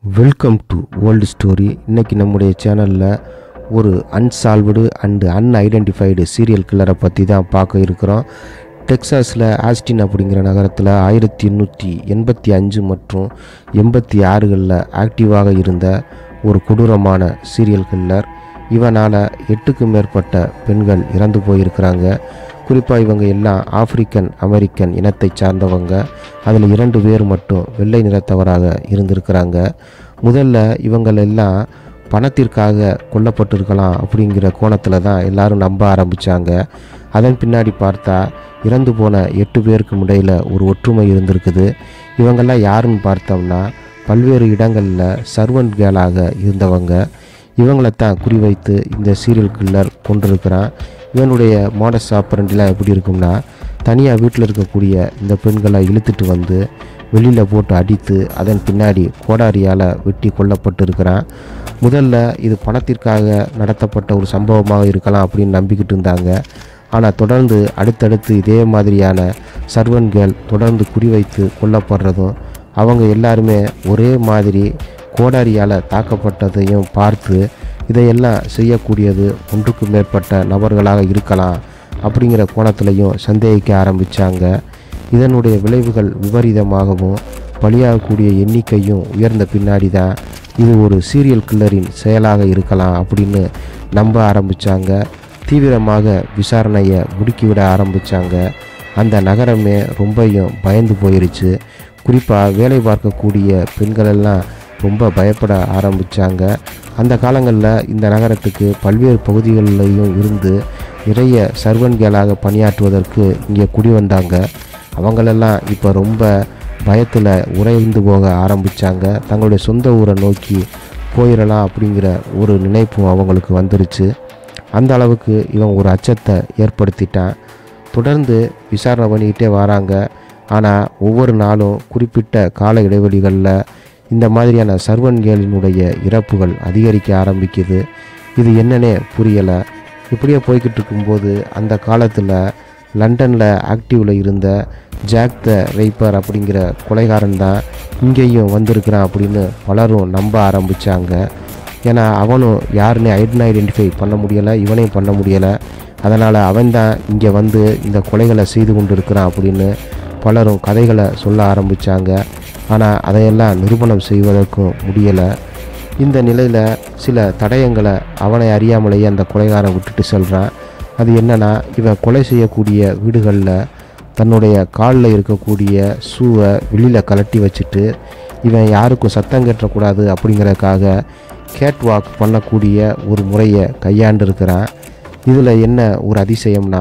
welcome to old story இன்னைக்கு நம்முடைய சேனலில் ஒரு அன்சால்வ்டு அண்டு அன்ஐடென்டிஃபைடு சீரியல் கில்லரை பற்றி தான் பார்க்க இருக்கிறோம் டெக்சாஸில் ஆஸ்டின் அப்படிங்கிற நகரத்தில் ஆயிரத்தி எண்ணூற்றி எண்பத்தி அஞ்சு மற்றும் எண்பத்தி ஆறுகளில் ஆக்டிவாக இருந்த ஒரு கொடூரமான சீரியல் கில்லர் இவனால் எட்டுக்கும் மேற்பட்ட பெண்கள் இறந்து போயிருக்கிறாங்க குறிப்பாக இவங்க எல்லாம் ஆப்பிரிக்கன் அமெரிக்கன் இனத்தை சார்ந்தவங்க அதில் இரண்டு பேர் மட்டும் வெள்ளை நிறத்தவராக இருந்திருக்கிறாங்க முதல்ல இவங்கள் எல்லாம் பணத்திற்காக கொல்லப்பட்டிருக்கலாம் அப்படிங்கிற கோணத்தில் தான் எல்லாரும் நம்ப ஆரம்பித்தாங்க அதன் பின்னாடி பார்த்தா இறந்து போன எட்டு பேருக்கு இடையில் ஒரு ஒற்றுமை இருந்திருக்குது இவங்கெல்லாம் யாருன்னு பார்த்தோம்னா பல்வேறு இடங்களில் சர்வன்ட் கேலாக இருந்தவங்க இவங்களைத்தான் குறிவைத்து இந்த சீரியல் கில்லர் கொண்டிருக்கிறான் இவனுடைய மாடஸ் ஆப்பரண்டிலாம் எப்படி இருக்கும்னா தனியாக வீட்டில் இருக்கக்கூடிய இந்த பெண்களை இழுத்துட்டு வந்து வெளியில் போட்டு அடித்து அதன் பின்னாடி கோடாரியால் வெட்டி கொல்லப்பட்டு இருக்கிறான் முதல்ல இது பணத்திற்காக நடத்தப்பட்ட ஒரு சம்பவமாக இருக்கலாம் அப்படின்னு நம்பிக்கிட்டு இருந்தாங்க ஆனால் தொடர்ந்து அடுத்தடுத்து இதே மாதிரியான சர்வன்கள் தொடர்ந்து குறிவைத்து கொல்லப்படுறதும் அவங்க எல்லாருமே ஒரே மாதிரி கோடாரியால் தாக்கப்பட்டதையும் பார்த்து இதையெல்லாம் செய்யக்கூடியது ஒன்றுக்கு மேற்பட்ட நபர்களாக இருக்கலாம் அப்படிங்கிற கோணத்திலையும் சந்தேகிக்க ஆரம்பித்தாங்க இதனுடைய விளைவுகள் விபரீதமாகவும் பலியாகக்கூடிய எண்ணிக்கையும் உயர்ந்த பின்னாடி தான் இது ஒரு சீரியல் கில்லரின் செயலாக இருக்கலாம் அப்படின்னு நம்ப ஆரம்பித்தாங்க தீவிரமாக விசாரணையை முடுக்கிவிட ஆரம்பித்தாங்க அந்த நகரமே ரொம்பையும் பயந்து போயிருச்சு குறிப்பாக வேலை பார்க்கக்கூடிய பெண்களெல்லாம் ரொம்ப பயப்பட ஆரம்பித்தாங்க அந்த காலங்களில் இந்த நகரத்துக்கு பல்வேறு பகுதிகளிலையும் இருந்து நிறைய சர்வன்களாக பணியாற்றுவதற்கு இங்கே குடி வந்தாங்க அவங்களெல்லாம் இப்போ ரொம்ப பயத்தில் உறைந்து போக ஆரம்பித்தாங்க தங்களுடைய சொந்த ஊரை நோக்கி போயிடலாம் அப்படிங்கிற ஒரு நினைப்பும் அவங்களுக்கு வந்துருச்சு அந்த அளவுக்கு இவன் ஒரு அச்சத்தை ஏற்படுத்திட்டான் தொடர்ந்து விசாரணை பண்ணிக்கிட்டே வராங்க ஆனால் ஒவ்வொரு நாளும் குறிப்பிட்ட கால இடைவெளிகளில் இந்த மாதிரியான சர்வன்களினுடைய இறப்புகள் அதிகரிக்க ஆரம்பிக்குது இது என்னன்னே புரியலை இப்படியே போய்கிட்டு இருக்கும்போது அந்த காலத்தில் லண்டனில் ஆக்டிவில் இருந்த ஜாக் த ரைப்பர் அப்படிங்கிற கொலைகாரன் தான் இங்கேயும் வந்திருக்கிறான் அப்படின்னு பலரும் நம்ப ஆரம்பித்தாங்க ஏன்னா அவனும் யாருன்னு ஐடென்ட் ஐடென்டிஃபை பண்ண முடியலை இவனையும் பண்ண முடியலை அதனால் அவன் தான் இங்கே வந்து இந்த கொலைகளை செய்து கொண்டு இருக்கிறான் அப்படின்னு பலரும் கதைகளை சொல்ல ஆரம்பித்தாங்க ஆனால் அதையெல்லாம் நிரூபணம் செய்வதற்கும் முடியலை இந்த நிலையில் சில தடயங்களை அவனை அறியாமலேயே அந்த கொலைகாரன் விட்டுட்டு செல்கிறான் அது என்னன்னா இவன் கொலை செய்யக்கூடிய வீடுகளில் தன்னுடைய காலில் இருக்கக்கூடிய ஷூவை வெளியில் கலட்டி வச்சுட்டு இவன் யாருக்கும் சத்தம் கேட்டக்கூடாது அப்படிங்கிறதுக்காக கேட் வாக் பண்ணக்கூடிய ஒரு முறையை கையாண்டு இருக்கிறான் இதில் என்ன ஒரு அதிசயம்னா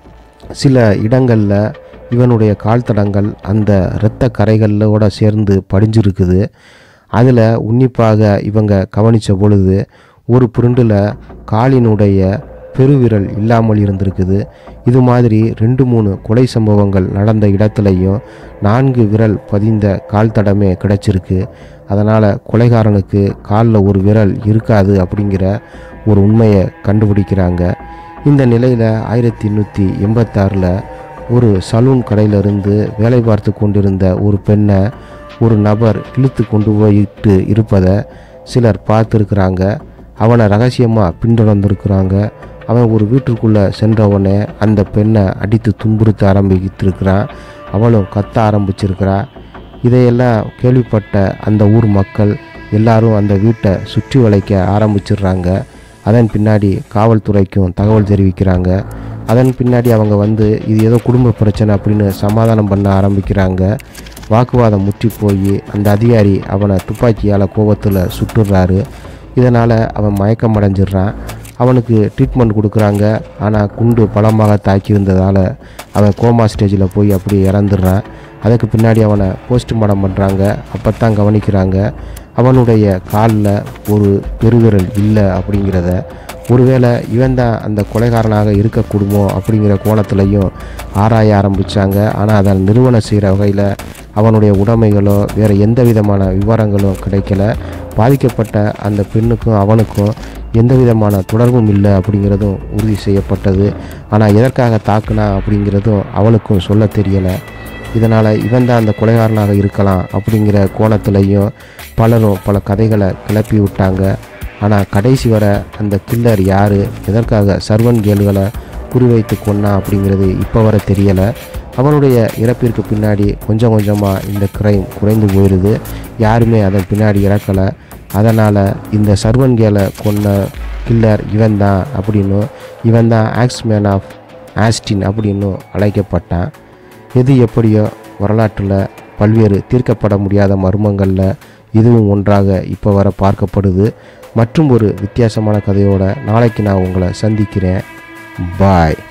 சில இடங்களில் இவனுடைய கால் தடங்கள் அந்த இரத்த கரைகளோட சேர்ந்து படிஞ்சிருக்குது அதில் உன்னிப்பாக இவங்க கவனித்த பொழுது ஒரு புருண்டில் காலினுடைய பெருவிரல் இல்லாமல் இருந்திருக்குது இது மாதிரி ரெண்டு மூணு கொலை சம்பவங்கள் நடந்த இடத்துலையும் நான்கு விரல் பதிந்த கால் தடமே கிடச்சிருக்கு அதனால் கொலைகாரனுக்கு காலில் ஒரு விரல் இருக்காது அப்படிங்கிற ஒரு உண்மையை கண்டுபிடிக்கிறாங்க இந்த நிலையில் ஆயிரத்தி எண்ணூற்றி எண்பத்தாறில் ஒரு சலூன் கடையிலிருந்து வேலை பார்த்து கொண்டிருந்த ஒரு பெண்ணை ஒரு நபர் இழுத்து கொண்டு போயிட்டு இருப்பதை சிலர் பார்த்துருக்குறாங்க அவனை ரகசியமாக பின்தொடர்ந்துருக்குறாங்க அவன் ஒரு வீட்டிற்குள்ளே சென்றவனே அந்த பெண்ணை அடித்து துன்புறுத்த ஆரம்பித்திருக்கிறான் அவளும் கத்த ஆரம்பிச்சிருக்கிறா இதையெல்லாம் கேள்விப்பட்ட அந்த ஊர் மக்கள் எல்லாரும் அந்த வீட்டை சுற்றி வளைக்க ஆரம்பிச்சிடுறாங்க அதன் பின்னாடி காவல்துறைக்கும் தகவல் தெரிவிக்கிறாங்க அதன் பின்னாடி அவங்க வந்து இது ஏதோ குடும்ப பிரச்சனை அப்படின்னு சமாதானம் பண்ண ஆரம்பிக்கிறாங்க வாக்குவாதம் முற்றி போய் அந்த அதிகாரி அவனை துப்பாக்கியால் கோபத்தில் சுட்டுடுறாரு இதனால் அவன் மயக்கம் அடைஞ்சிடுறான் அவனுக்கு ட்ரீட்மெண்ட் கொடுக்குறாங்க ஆனால் குண்டு பலமாக தாக்கியிருந்ததால் அவன் கோமா ஸ்டேஜில் போய் அப்படியே இறந்துடுறான் அதுக்கு பின்னாடி அவனை போஸ்ட்மார்ட்டம் பண்ணுறாங்க அப்போ தான் கவனிக்கிறாங்க அவனுடைய காலில் ஒரு பெருவிரல் இல்லை அப்படிங்கிறத ஒருவேளை இவன் தான் அந்த கொலைகாரனாக இருக்கக்கூடுமோ அப்படிங்கிற கோணத்துலையும் ஆராய ஆரம்பித்தாங்க ஆனால் அதை நிறுவனம் செய்கிற வகையில் அவனுடைய உடைமைகளோ வேறு எந்த விதமான விவரங்களும் கிடைக்கல பாதிக்கப்பட்ட அந்த பெண்ணுக்கும் அவனுக்கும் எந்த விதமான தொடர்பும் இல்லை அப்படிங்கிறதும் உறுதி செய்யப்பட்டது ஆனால் எதற்காக தாக்குனா அப்படிங்கிறதும் அவனுக்கும் சொல்ல தெரியலை இதனால் இவன் தான் அந்த கொலைகாரனாக இருக்கலாம் அப்படிங்கிற கோணத்துலையும் பலரும் பல கதைகளை கிளப்பி விட்டாங்க ஆனால் கடைசி வர அந்த கில்லர் யார் எதற்காக சர்வன் கேள்களை குறிவைத்து கொன்னா அப்படிங்கிறது இப்போ வர தெரியலை அவனுடைய இறப்பிற்கு பின்னாடி கொஞ்சம் கொஞ்சமாக இந்த கிரைம் குறைந்து போயிடுது யாருமே அதன் பின்னாடி இறக்கலை அதனால் இந்த சர்வன் கேலை கொன்ன கில்லர் இவன் தான் அப்படின்னும் இவன் தான் ஆக்ஸ்மேன் ஆஃப் ஆஸ்டின் அப்படின்னும் அழைக்கப்பட்டான் எது எப்படியோ வரலாற்றில் பல்வேறு தீர்க்கப்பட முடியாத மர்மங்களில் இதுவும் ஒன்றாக இப்போ வர பார்க்கப்படுது மற்றும் ஒரு வித்தியாசமான கதையோட நாளைக்கு நான் உங்களை சந்திக்கிறேன் பாய்